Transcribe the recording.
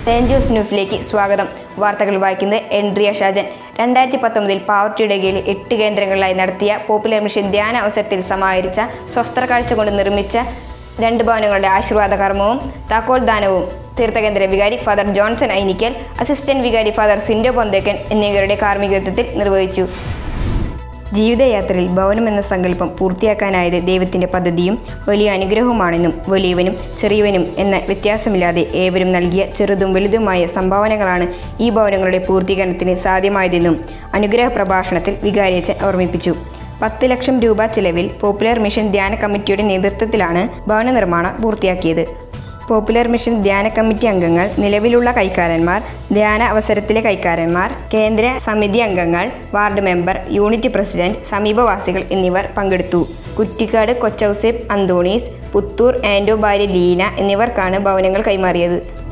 saint Jose ന്യൂസിലേക്ക് സ്വാഗതം വാർത്തകൾ വായിക്കുന്നത് എൻഡ്രിയ ഷാജൻ രണ്ടായിരത്തി പത്തൊമ്പതിൽ പാവർട്ടിയുടെ കീഴിൽ എട്ട് കേന്ദ്രങ്ങളിലായി നടത്തിയ പോപ്പുലർ മിഷൻ ധ്യാന അവസരത്തിൽ സമാഹരിച്ച സ്വസ്ത്ര കാഴ്ച കൊണ്ട് നിർമ്മിച്ച രണ്ട് ഭവനങ്ങളുടെ ആശീർവാദ കർമ്മവും താക്കോൽ ദാനവും തീർത്ഥകേന്ദ്ര വികാരി ഫാദർ ജോൺസൺ ഐനിക്കൽ അസിസ്റ്റന്റ് വികാരി ഫാദർ സിൻഡോ പൊന്തേക്കൻ എന്നിവരുടെ കാർമ്മികത്വത്തിൽ നിർവഹിച്ചു ജീവിതയാത്രയിൽ ഭവനം എന്ന സങ്കല്പം പൂർത്തിയാക്കാനായത് ദൈവത്തിൻ്റെ പദ്ധതിയും വലിയ അനുഗ്രഹവുമാണെന്നും വലിയവനും ചെറിയവനും എന്ന വ്യത്യാസമില്ലാതെ ഏവരും നൽകിയ ചെറുതും വലുതുമായ സംഭാവനകളാണ് ഈ ഭവനങ്ങളുടെ പൂർത്തീകരണത്തിന് സാധ്യമായതെന്നും അനുഗ്രഹ പ്രഭാഷണത്തിൽ വികാരിയച്ചൻ ഓർമ്മിപ്പിച്ചു പത്ത് ലക്ഷം രൂപ ചിലവിൽ പോപ്പുലർ മിഷൻ ധ്യാന കമ്മിറ്റിയുടെ നേതൃത്വത്തിലാണ് ഭവന നിർമ്മാണം പൂർത്തിയാക്കിയത് പോപ്പുലർ മിഷൻ ധ്യാന കമ്മിറ്റി അംഗങ്ങൾ നിലവിലുള്ള കൈക്കാരന്മാർ ധ്യാന അവസരത്തിലെ കൈക്കാരന്മാർ കേന്ദ്ര സമിതി അംഗങ്ങൾ വാർഡ് മെമ്പർ യൂണിറ്റ് പ്രസിഡന്റ് സമീപവാസികൾ എന്നിവർ പങ്കെടുത്തു കുറ്റിക്കാട് കൊച്ചൗസേപ്പ് അന്തോണീസ് പുത്തൂർ ആൻഡോ ഭാര്യ ലീന എന്നിവർക്കാണ് ഭവനങ്ങൾ കൈമാറിയത്